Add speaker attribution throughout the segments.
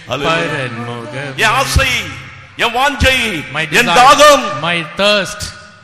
Speaker 1: Hallelujah.
Speaker 2: பரன்முகம்
Speaker 1: என் ஆசை என் வாஞ்சை
Speaker 2: my
Speaker 1: N
Speaker 2: desire,
Speaker 1: தாகம்
Speaker 2: my thirst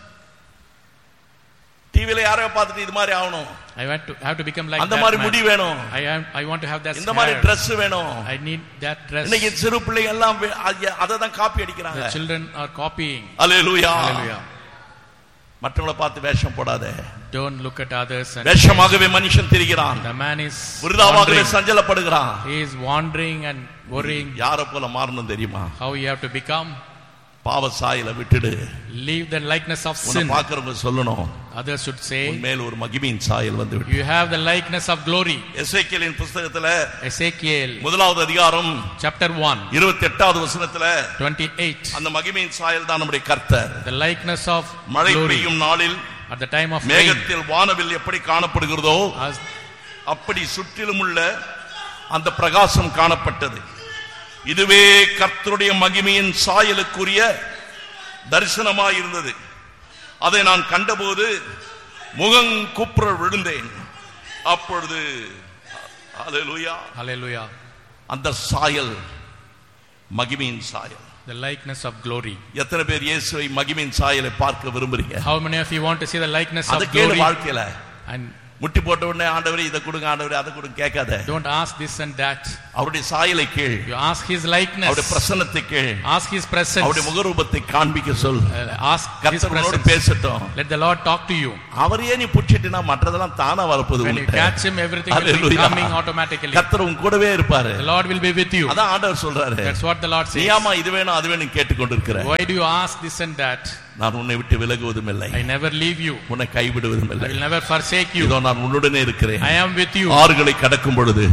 Speaker 1: டிவில யாரையோ பார்த்துட்டு இது மாதிரி ஆகணும்
Speaker 2: I want to have to become like
Speaker 1: அந்த
Speaker 2: that
Speaker 1: மாதிரி
Speaker 2: man.
Speaker 1: முடி வேணும்
Speaker 2: I am I want to have that
Speaker 1: இந்த மாதிரி
Speaker 2: hair.
Speaker 1: Dress வேணும்
Speaker 2: I need that dress
Speaker 1: இன்னைக்கு சிறு பிள்ளைங்க எல்லாம் அதை தான் காப்பி அடிக்கிறாங்க
Speaker 2: the children are copying
Speaker 1: hallelujah
Speaker 2: hallelujah
Speaker 1: மற்றவங்களை பார்த்து வேஷம் போடாத
Speaker 2: don't look at others and
Speaker 1: வேஷமாகவே மனுஷன் திரிகிறான்
Speaker 2: the man is
Speaker 1: விருதாவாகவே
Speaker 2: wandering.
Speaker 1: சஞ்சலப்படுகிறான்
Speaker 2: he is wandering and worrying
Speaker 1: யார போல மாறணும் தெரியுமா
Speaker 2: how you have to become
Speaker 1: பாவ சாயல விட்டுடு
Speaker 2: leave the likeness of
Speaker 1: உன்னை
Speaker 2: sin
Speaker 1: பாக்குறவங்க சொல்லணும்
Speaker 2: others should
Speaker 1: உன்
Speaker 2: say
Speaker 1: மேல் ஒரு மகிமையின் சாயல் வந்து விட்டு
Speaker 2: you have the likeness of glory
Speaker 1: எசேக்கியலின் புஸ்தகத்துல
Speaker 2: Ezekiel
Speaker 1: முதலாவது அதிகாரம்
Speaker 2: chapter 1
Speaker 1: இருபத்தி எட்டாவது வசனத்துல
Speaker 2: 28
Speaker 1: அந்த மகிமையின் சாயல் தான் நம்முடைய கர்த்தர்
Speaker 2: the likeness of
Speaker 1: மழை
Speaker 2: glory
Speaker 1: பெய்யும் நாளில்
Speaker 2: at the time of rain
Speaker 1: மேகத்தில் வானவில் எப்படி காணப்படுகிறதோ
Speaker 2: as
Speaker 1: அப்படி சுற்றிலும் உள்ள அந்த பிரகாசம் காணப்பட்டது இதுவே கர்த்தருடைய மகிமையின் சாயலுக்குரிய தரிசனமாய் இருந்தது அதை நான் கண்டபோது முகம் குப்புற விழுந்தேன் அப்பொழுது அல்லேலூயா
Speaker 2: hallelujah
Speaker 1: அந்த சாயல் மகிமையின் சாயல்
Speaker 2: the likeness of glory
Speaker 1: எத்தனை பேர் இயேசுவை மகிமையின் சாயலை பார்க்க விரும்புறீங்க
Speaker 2: how many of you want to see the likeness
Speaker 1: அது
Speaker 2: of
Speaker 1: கேளு
Speaker 2: glory
Speaker 1: வாழ்க்கையில
Speaker 2: and
Speaker 1: முட்டி போட்ட உடனே ஆண்டவரே இதை கொடுங்க ஆண்டவரே அதை கொடுங்க கேட்காத
Speaker 2: don't ask this and that
Speaker 1: அவருடைய சாயலை கேள்
Speaker 2: you ask his
Speaker 1: அவருடைய
Speaker 2: likeness
Speaker 1: பிரசன்னத்தை கேள்
Speaker 2: ask his presence
Speaker 1: அவருடைய முகரூபத்தை காண்பிக்க சொல்
Speaker 2: Uh, ask his
Speaker 1: கர்த்தர் உன்னோடு
Speaker 2: presence
Speaker 1: பேசட்டும்
Speaker 2: let the lord talk to you
Speaker 1: அவரையே நீ புடிச்சிட்டுனா மற்றதெல்லாம் தானா வரப்போகுது
Speaker 2: when you
Speaker 1: உன்கிட்ட.
Speaker 2: catch him everything will be
Speaker 1: Hallelujah.
Speaker 2: coming automatically
Speaker 1: கர்த்தர் உன் கூடவே இருப்பாரு
Speaker 2: the lord will be with you
Speaker 1: அதான் ஆண்டவர் சொல்றாரு
Speaker 2: that's what the lord
Speaker 1: நீ
Speaker 2: says
Speaker 1: ஆமா இது வேணும் அது வேணும் கேட்டுக்கொண்டிருக்கிற
Speaker 2: why do you ask this and that
Speaker 1: நான் உன்னை விட்டு விலகுவதும் இல்லை
Speaker 2: i never leave you
Speaker 1: உன்னை கைவிடுவதும்
Speaker 2: i
Speaker 1: இல்லை
Speaker 2: will never forsake you
Speaker 1: இதோ நான் உன்னுடனே இருக்கிறேன்
Speaker 2: i am with you
Speaker 1: ஆறுகளை கடக்கும் பொழுது